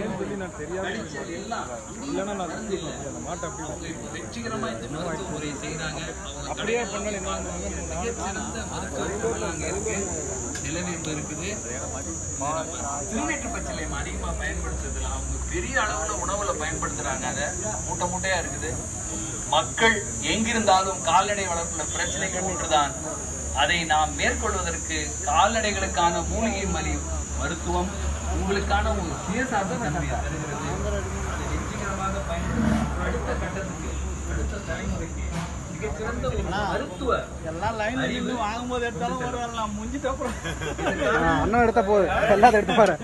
கழிச்சல் எல்லாம் இல்லைன்னா நான் அந்த மாட்டை அவங்க இப்போ வெற்றிகரமா இந்த மருத்துவ முறையை செய்யறாங்க அவங்க அப்படியே மிகச்சிறந்த மருத்துவர்கள் அங்க இருக்கு நிலவேம்பு இருக்குது திருநீற்று பச்சிலையும் அதிகமா பயன்படுத்துறதுல அவங்க பெரிய அளவுல உணவுல பயன்படுத்துறாங்க அதை மூட்டை மூட்டையா இருக்குது மக்கள் எங்கிருந்தாலும் கால்நடை வளர்ப்புல பிரச்சனைகள் ஒன்றுதான் அதை நாம் மேற்கொள்வதற்கு கால்நடைகளுக்கான மூலிகை மலி மருத்துவம் உங்களுக்கான ஒரு சுயசார்பு தன்மையை தருகிறது அதை வெற்றிகரமாக பயன்படுத்தி அடுத்த கட்டத்துக்கு அடுத்த தலைமுறைக்கு மிகச்சிறந்த ஒரு மருத்துவ எல்லாம் லைன் இருந்து வாங்கும்போது எடுத்தாலும் ஒரு வேலை நான் முடிஞ்சிட்டு அப்புறம் அண்ணன் எடுத்த போது எல்லாத்தையும் எடுத்து பாரு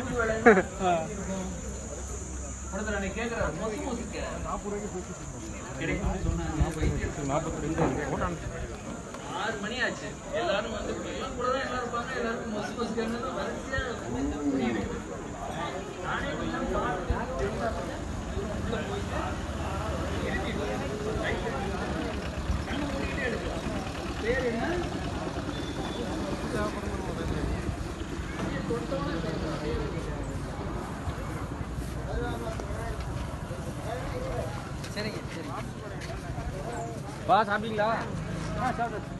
ஒருத்தர் அன்னைக்கு கேக்குறாரு, மொசு மொசுக்க. கிடைக்கும்னு சொன்னாங்க. வைத்தியர் ஆறு மணி ஆச்சு எல்லாரும் வந்து எல்லாம் கூட தான் எல்லாரும் இருப்பாங்க எல்லாருக்கும் மொசு மொசுக்கிறது வரிசையா கூடி இருக்குது. நானே கொஞ்சம் பார்த்தேன். உள்ள போயிட்டு எழுதிட்டு, ரைட்டு. கண்ணு மூடிக்கிட்டே எடுக்கலாம். பேர் என்ன சரிங்க சரி வா சாப்பிட்டீங்களா